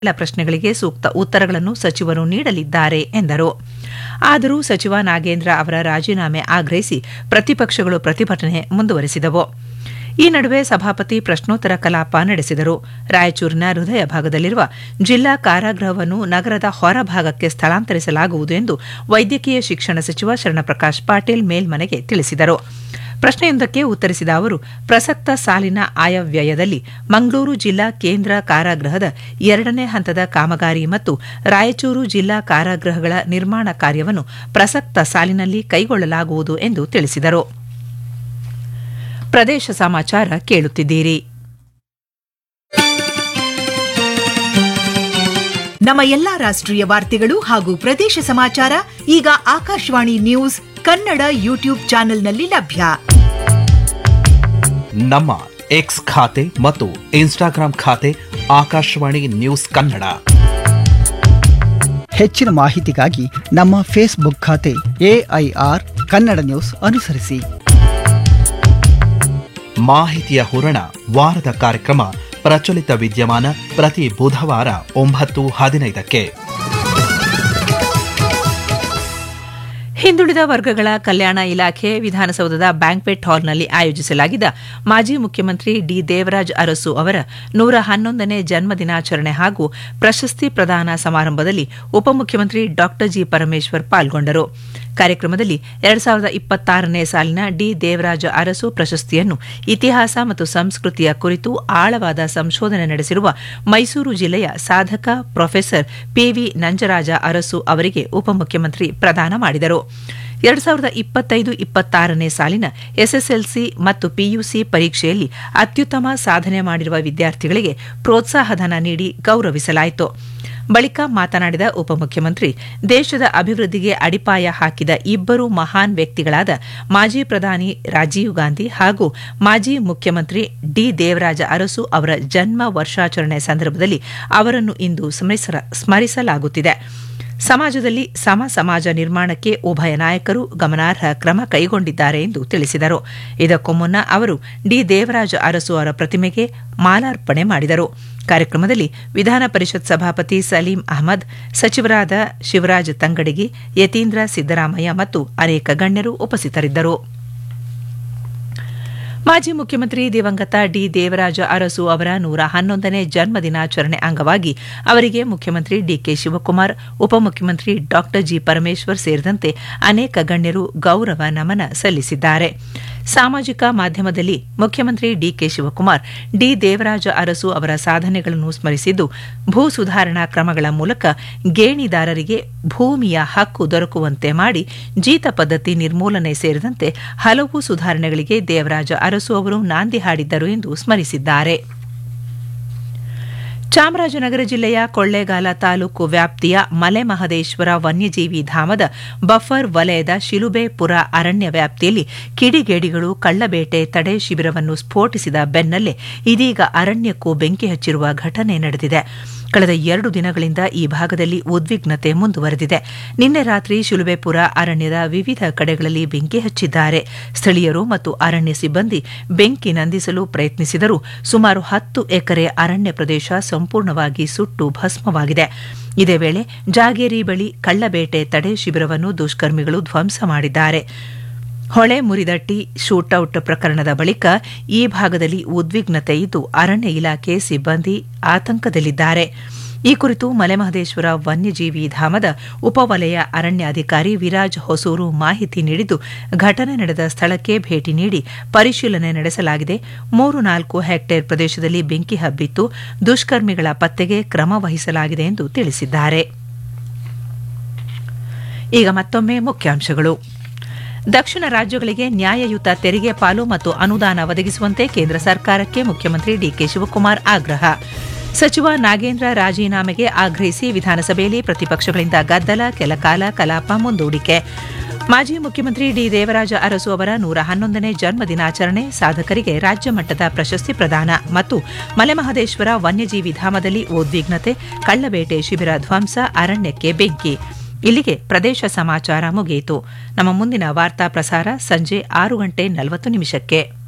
ಎಲ್ಲ ಪ್ರಶ್ನೆಗಳಿಗೆ ಸೂಕ್ತ ಉತ್ತರಗಳನ್ನು ಸಚಿವರು ನೀಡಲಿದ್ದಾರೆ ಎಂದರು ಆದರೂ ಸಚಿವ ನಾಗೇಂದ್ರ ಅವರ ರಾಜೀನಾಮೆ ಆಗ್ರಹಿಸಿ ಪ್ರತಿಪಕ್ಷಗಳು ಪ್ರತಿಭಟನೆ ಮುಂದುವರೆಸಿದವು ಈ ನಡುವೆ ಸಭಾಪತಿ ಪ್ರಶ್ನೋತ್ತರ ಕಲಾಪ ನಡೆಸಿದರು ರಾಯಚೂರಿನ ಹೃದಯ ಭಾಗದಲ್ಲಿರುವ ಜಿಲ್ಲಾ ಕಾರಾಗೃಹವನ್ನು ನಗರದ ಹೊರಭಾಗಕ್ಕೆ ಸ್ಥಳಾಂತರಿಸಲಾಗುವುದು ಎಂದು ವೈದ್ಯಕೀಯ ಶಿಕ್ಷಣ ಸಚಿವ ಶರಣಪ್ರಕಾಶ್ ಪಾಟೀಲ್ ಮೇಲ್ಮನೆಗೆ ತಿಳಿಸಿದರು ಪ್ರಶ್ನೆಯೊಂದಕ್ಕೆ ಉತ್ತರಿಸಿದ ಅವರು ಪ್ರಸಕ್ತ ಸಾಲಿನ ಆಯವ್ಯಯದಲ್ಲಿ ಮಂಗಳೂರು ಜಿಲ್ಲಾ ಕೇಂದ್ರ ಕಾರಾಗೃಹದ ಎರಡನೇ ಹಂತದ ಕಾಮಗಾರಿ ಮತ್ತು ರಾಯಚೂರು ಜಿಲ್ಲಾ ಕಾರಾಗೃಹಗಳ ನಿರ್ಮಾಣ ಕಾರ್ಯವನ್ನು ಪ್ರಸಕ್ತ ಸಾಲಿನಲ್ಲಿ ಕೈಗೊಳ್ಳಲಾಗುವುದು ಎಂದು ತಿಳಿಸಿದರು ಪ್ರದೇಶ ಸಮಾಚಾರ ಕೇಳುತ್ತಿದ್ದೀರಿ ನಮ್ಮ ಎಲ್ಲಾ ರಾಷ್ಟ್ರೀಯ ವಾರ್ತೆಗಳು ಹಾಗೂ ಪ್ರದೇಶ ಸಮಾಚಾರ ಈಗ ಆಕಾಶವಾಣಿ ನ್ಯೂಸ್ ಕನ್ನಡ ಯೂಟ್ಯೂಬ್ ಚಾನೆಲ್ನಲ್ಲಿ ಲಭ್ಯ ನಮ್ಮ ಎಕ್ಸ್ ಖಾತೆ ಮತ್ತು ಇನ್ಸ್ಟಾಗ್ರಾಂ ಖಾತೆ ಆಕಾಶವಾಣಿ ನ್ಯೂಸ್ ಕನ್ನಡ ಹೆಚ್ಚಿನ ಮಾಹಿತಿಗಾಗಿ ನಮ್ಮ ಫೇಸ್ಬುಕ್ ಖಾತೆ ಎಐಆರ್ ಕನ್ನಡ ನ್ಯೂಸ್ ಅನುಸರಿಸಿ ಮಾಹಿತಿಯ ಹೂರಣ ವಾರದ ಕಾರ್ಯಕ್ರಮ ಪ್ರಚಲಿತ ವಿದ್ಯಮಾನ ಪ್ರತಿ ಬುಧವಾರ ಒಂಬತ್ತು ಹದಿನೈದಕ್ಕೆ ಹಿಂದುಳಿದ ವರ್ಗಗಳ ಕಲ್ಯಾಣ ಇಲಾಖೆ ವಿಧಾನಸೌಧದ ಬ್ಯಾಂಕ್ವೆಟ್ ಹಾಲ್ನಲ್ಲಿ ಆಯೋಜಿಸಲಾಗಿದ್ದ ಮಾಜಿ ಮುಖ್ಯಮಂತ್ರಿ ಡಿ ದೇವರಾಜ್ ಅರಸು ಅವರ ನೂರ ಹನ್ನೊಂದನೇ ಜನ್ಮದಿನಾಚರಣೆ ಹಾಗೂ ಪ್ರಶಸ್ತಿ ಪ್ರದಾನ ಸಮಾರಂಭದಲ್ಲಿ ಉಪಮುಖ್ಯಮಂತ್ರಿ ಡಾ ಜಿ ಪರಮೇಶ್ವರ್ ಪಾಲ್ಗೊಂಡರು ಕಾರ್ಯಕ್ರಮದಲ್ಲಿ ಎರಡ್ ಸಾವಿರದ ಇಪ್ಪತ್ತಾರನೇ ಸಾಲಿನ ಡಿ ದೇವರಾಜ ಅರಸು ಪ್ರಶಸ್ತಿಯನ್ನು ಇತಿಹಾಸ ಮತ್ತು ಸಂಸ್ಕೃತಿಯ ಕುರಿತು ಆಳವಾದ ಸಂಶೋಧನೆ ನಡೆಸಿರುವ ಮೈಸೂರು ಜಿಲ್ಲೆಯ ಸಾಧಕ ಪ್ರೊಫೆಸರ್ ಪಿವಿ ನಂಜರಾಜ ಅರಸು ಅವರಿಗೆ ಉಪಮುಖ್ಯಮಂತ್ರಿ ಪ್ರದಾನ ಮಾಡಿದರು ಎರಡ್ ಸಾವಿರದ ಇಪ್ಪತ್ತೈದು ಇಪ್ಪತ್ತಾರನೇ ಸಾಲಿನ ಎಸ್ಎಸ್ಎಲ್ಸಿ ಮತ್ತು ಪಿಯುಸಿ ಪರೀಕ್ಷೆಯಲ್ಲಿ ಅತ್ಯುತ್ತಮ ಸಾಧನೆ ಮಾಡಿರುವ ವಿದ್ಯಾರ್ಥಿಗಳಿಗೆ ಪ್ರೋತ್ಸಾಹಧನ ನೀಡಿ ಗೌರವಿಸಲಾಯಿತು ಬಳಿಕ ಮಾತನಾಡಿದ ಉಪಮುಖ್ಯಮಂತ್ರಿ ದೇಶದ ಅಭಿವೃದ್ಧಿಗೆ ಅಡಿಪಾಯ ಹಾಕಿದ ಇಬ್ಬರು ಮಹಾನ್ ವ್ಯಕ್ತಿಗಳಾದ ಮಾಜಿ ಪ್ರಧಾನಿ ರಾಜೀವ್ ಗಾಂಧಿ ಹಾಗೂ ಮಾಜಿ ಮುಖ್ಯಮಂತ್ರಿ ಡಿ ದೇವರಾಜ ಅರಸು ಅವರ ಜನ್ಮ ವರ್ಷಾಚರಣೆ ಸಂದರ್ಭದಲ್ಲಿ ಅವರನ್ನು ಇಂದು ಸ್ಮರಿಸಲಾಗುತ್ತಿದೆ ಸಮಾಜದಲ್ಲಿ ಸಮ ಸಮಾಜ ನಿರ್ಮಾಣಕ್ಕೆ ಉಭಯ ನಾಯಕರು ಗಮನಾರ್ಹ ಕ್ರಮ ಕೈಗೊಂಡಿದ್ದಾರೆ ಎಂದು ತಿಳಿಸಿದರು ಇದಕ್ಕೂ ಮುನ್ನ ಅವರು ಡಿ ದೇವರಾಜ ಅರಸು ಅವರ ಪ್ರತಿಮೆಗೆ ಮಾಲಾರ್ಪಣೆ ಮಾಡಿದರು ಕಾರ್ಯಕ್ರಮದಲ್ಲಿ ವಿಧಾನ ಪರಿಷತ್ ಸಭಾಪತಿ ಸಲೀಂ ಅಹಮದ್ ಸಚಿವರಾದ ಶಿವರಾಜ್ ತಂಗಡಗಿ ಯತೀಂದ್ರ ಸಿದ್ದರಾಮಯ್ಯ ಮತ್ತು ಅನೇಕ ಗಣ್ಯರು ಉಪಸ್ಥಿತರಿದ್ದರು ಮಾಜಿ ಮುಖ್ಯಮಂತ್ರಿ ದಿವಂಗತ ಡಿ ದೇವರಾಜ ಅರಸು ಅವರ ನೂರ ಹನ್ನೊಂದನೇ ಜನ್ಮ ದಿನಾಚರಣೆ ಅಂಗವಾಗಿ ಅವರಿಗೆ ಮುಖ್ಯಮಂತ್ರಿ ಡಿಕೆ ಶಿವಕುಮಾರ್ ಉಪಮುಖ್ಯಮಂತ್ರಿ ಡಾ ಜಿ ಪರಮೇಶ್ವರ್ ಸೇರಿದಂತೆ ಅನೇಕ ಗಣ್ಯರು ಗೌರವ ನಮನ ಸಲ್ಲಿಸಿದ್ದಾರೆ ಸಾಮಾಜಿಕ ಮಾಧ್ಯಮದಲ್ಲಿ ಮುಖ್ಯಮಂತ್ರಿ ಡಿಕೆ ಶಿವಕುಮಾರ್ ಡಿ ದೇವರಾಜ ಅರಸು ಅವರ ಸಾಧನೆಗಳನ್ನು ಸ್ಮರಿಸಿದ್ದು ಭೂ ಸುಧಾರಣಾ ಕ್ರಮಗಳ ಮೂಲಕ ಗೇಣಿದಾರರಿಗೆ ಭೂಮಿಯ ಹಕ್ಕು ದೊರಕುವಂತೆ ಮಾಡಿ ಜೀತ ಪದ್ಧತಿ ನಿರ್ಮೂಲನೆ ಸೇರಿದಂತೆ ಹಲವು ಸುಧಾರಣೆಗಳಿಗೆ ದೇವರಾಜ ಅರಸು ಅವರು ನಾಂದಿ ಹಾಡಿದ್ದರು ಎಂದು ಸ್ಮರಿಸಿದ್ದಾರೆ ಚಾಮರಾಜನಗರ ಜಿಲ್ಲೆಯ ಕೊಳ್ಳೇಗಾಲ ತಾಲೂಕು ವ್ಯಾಪ್ತಿಯ ಮಲೆಮಹದೇಶ್ವರ ವನ್ಯಜೀವಿ ಧಾಮದ ಬಫರ್ ವಲಯದ ಶಿಲುಬೆಪುರ ಅರಣ್ಯ ವ್ಯಾಪ್ತಿಯಲ್ಲಿ ಕಿಡಿಗೇಡಿಗಳು ಕಳ್ಳಬೇಟೆ ತಡೆ ಶಿಬಿರವನ್ನು ಸ್ಫೋಟಿಸಿದ ಬೆನ್ನಲ್ಲೇ ಇದೀಗ ಅರಣ್ಯಕ್ಕೂ ಬೆಂಕಿ ಹಚ್ಚಿರುವ ಘಟನೆ ನಡೆದಿದೆ ಕಳೆದ ಎರಡು ದಿನಗಳಿಂದ ಈ ಭಾಗದಲ್ಲಿ ಉದ್ವಿಗ್ನತೆ ಮುಂದುವರೆದಿದೆ ನಿನ್ನೆ ರಾತ್ರಿ ಶಿಲುಬೆಪುರ ಅರಣ್ಯದ ವಿವಿಧ ಕಡೆಗಳಲ್ಲಿ ಬೆಂಕಿ ಹಚ್ಚಿದ್ದಾರೆ ಸ್ಥಳೀಯರು ಮತ್ತು ಅರಣ್ಯ ಸಿಬ್ಬಂದಿ ಬೆಂಕಿ ನಂದಿಸಲು ಪ್ರಯತ್ನಿಸಿದರೂ ಸುಮಾರು ಹತ್ತು ಎಕರೆ ಅರಣ್ಯ ಪ್ರದೇಶ ಸಂಪೂರ್ಣವಾಗಿ ಸುಟ್ಟು ಭಸ್ಮವಾಗಿದೆ ಇದೇ ವೇಳೆ ಜಾಗೇರಿ ಬಳಿ ಕಳ್ಳಬೇಟೆ ತಡೆ ಶಿಬಿರವನ್ನು ದುಷ್ಕರ್ಮಿಗಳು ಧ್ವಂಸ ಮಾಡಿದ್ದಾರೆ ಹೊಳೆ ಮುರಿದಟ್ಟಿ ಶೂಟೌಟ್ ಪ್ರಕರಣದ ಬಳಿಕ ಈ ಭಾಗದಲ್ಲಿ ಉದ್ವಿಗ್ನತೆ ಇದ್ದು ಅರಣ್ಯ ಇಲಾಖೆ ಸಿಬ್ಬಂದಿ ಆತಂಕದಲ್ಲಿದ್ದಾರೆ ಈ ಕುರಿತು ಮಲೆಮಹದೇಶ್ವರ ವನ್ಯಜೀವಿ ಧಾಮದ ಉಪವಲಯ ಅರಣ್ಯಾಧಿಕಾರಿ ವಿರಾಜ್ ಹೊಸೂರು ಮಾಹಿತಿ ನೀಡಿದ್ದು ಘಟನೆ ನಡೆದ ಸ್ಥಳಕ್ಕೆ ಭೇಟಿ ನೀಡಿ ಪರಿಶೀಲನೆ ನಡೆಸಲಾಗಿದೆ ಮೂರು ನಾಲ್ಕು ಹೆಕ್ಟೇರ್ ಪ್ರದೇಶದಲ್ಲಿ ಬೆಂಕಿ ಹಬ್ಬಿತ್ತು ದುಷ್ಕರ್ಮಿಗಳ ಪತ್ತೆಗೆ ಕ್ರಮ ವಹಿಸಲಾಗಿದೆ ಎಂದು ತಿಳಿಸಿದ್ದಾರೆ ಈಗ ಮತ್ತೊಮ್ಮೆ ಮುಖ್ಯಾಂಶಗಳು ದಕ್ಷಿಣ ರಾಜ್ಯಗಳಿಗೆ ನ್ಯಾಯಯುತ ತೆರಿಗೆ ಪಾಲು ಮತ್ತು ಅನುದಾನ ಒದಗಿಸುವಂತೆ ಕೇಂದ್ರ ಸರ್ಕಾರಕ್ಕೆ ಮುಖ್ಯಮಂತ್ರಿ ಡಿಕೆ ಶಿವಕುಮಾರ್ ಆಗ್ರಹ ಸಚಿವ ನಾಗೇಂದ್ರ ರಾಜೀನಾಮೆಗೆ ಆಗ್ರಹಿಸಿ ವಿಧಾನಸಭೆಯಲ್ಲಿ ಪ್ರತಿಪಕ್ಷಗಳಿಂದ ಗದ್ದಲ ಕೆಲಕಾಲ ಕಲಾಪ ಮುಂದೂಡಿಕೆ ಮಾಜಿ ಮುಖ್ಯಮಂತ್ರಿ ಡಿ ದೇವರಾಜ ಅರಸು ಅವರ ನೂರ ಹನ್ನೊಂದನೇ ಜನ್ಮ ದಿನಾಚರಣೆ ಸಾಧಕರಿಗೆ ರಾಜ್ಯ ಮಟ್ಟದ ಪ್ರಶಸ್ತಿ ಪ್ರದಾನ ಮತ್ತು ಮಲೆಮಹದೇಶ್ವರ ವನ್ಯಜೀವಿ ಧಾಮದಲ್ಲಿ ಉದ್ವಿಗ್ನತೆ ಕಳ್ಳಬೇಟೆ ಶಿಬಿರ ಧ್ವಂಸ ಅರಣ್ಯಕ್ಕೆ ಬೆಂಕಿ ಇಲ್ಲಿಗೆ ಪ್ರದೇಶ ಸಮಾಚಾರ ಮುಗಿಯಿತು ನಮ್ಮ ಮುಂದಿನ ವಾರ್ತಾ ಪ್ರಸಾರ ಸಂಜೆ ಆರು ಗಂಟೆ ನಲವತ್ತು ನಿಮಿಷಕ್ಕೆ